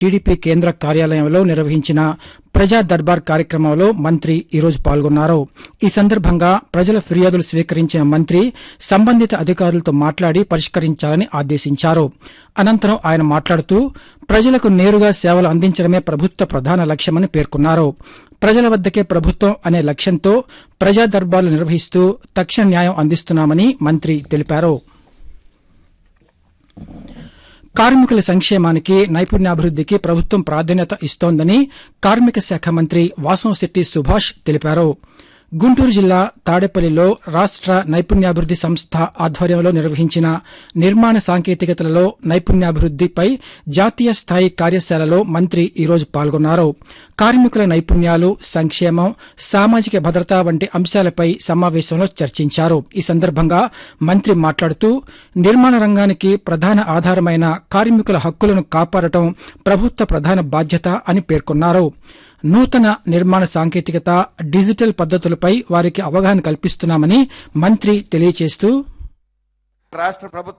TDP కేంద్ర కార్యాలయంలో నిర్వహించిన ప్రజా దర్బార్ కార్యక్రమంలో మంత్రి ఈరోజు పాల్గొన్నారు ఈ సందర్భంగా ప్రజల ఫిర్యాదులు స్వీకరించిన మంత్రి సంబంధిత అధికారులతో మాట్లాడి పరిష్కరించాలని ఆదేశించారు అనంతరం ఆయన మాట్లాడుతూ ప్రజలకు నేరుగా సేవలు అందించడమే ప్రభుత్వ ప్రధాన లక్ష్యమని పేర్కొన్నారు ప్రజల వద్దకే ప్రభుత్వం అనే లక్ష్యంతో ప్రజా దర్బార్లు నిర్వహిస్తూ తక్షణ న్యాయం అందిస్తున్నామని మంత్రి తెలిపారు కార్మికుల సంక్షేమానికి నైపుణ్యాభివృద్దికి ప్రభుత్వం ప్రాధాన్యత ఇస్తోందని కార్మిక శాఖ మంత్రి వాసంశెట్టి సుభాష్ తెలిపారు గుంటూరు జిల్లా తాడేపల్లిలో రాష్ట నైపుణ్యాభివృద్ది సంస్థ ఆధ్వర్యంలో నిర్వహించిన నిర్మాణ సాంకేతికతలలో నైపుణ్యాభివృద్దిపై జాతీయ స్థాయి కార్యశాలలో మంత్రి ఈరోజు పాల్గొన్నారు కార్మికుల నైపుణ్యాలు సంక్షేమం సామాజిక భద్రత వంటి అంశాలపై సమావేశంలో చర్చించారు ఈ సందర్భంగా మంత్రి మాట్లాడుతూ నిర్మాణ రంగానికి ప్రధాన ఆధారమైన కార్మికుల హక్కులను కాపాడటం ప్రభుత్వ ప్రధాన బాధ్యత అని పేర్కొన్నారు నూతన నిర్మాణ సాంకేతికత డిజిటల్ పద్దతులపై వారికి అవగాహన కల్పిస్తున్నామని మంత్రి తెలియజేస్తూ రాష్ట్ర ప్రభుత్వం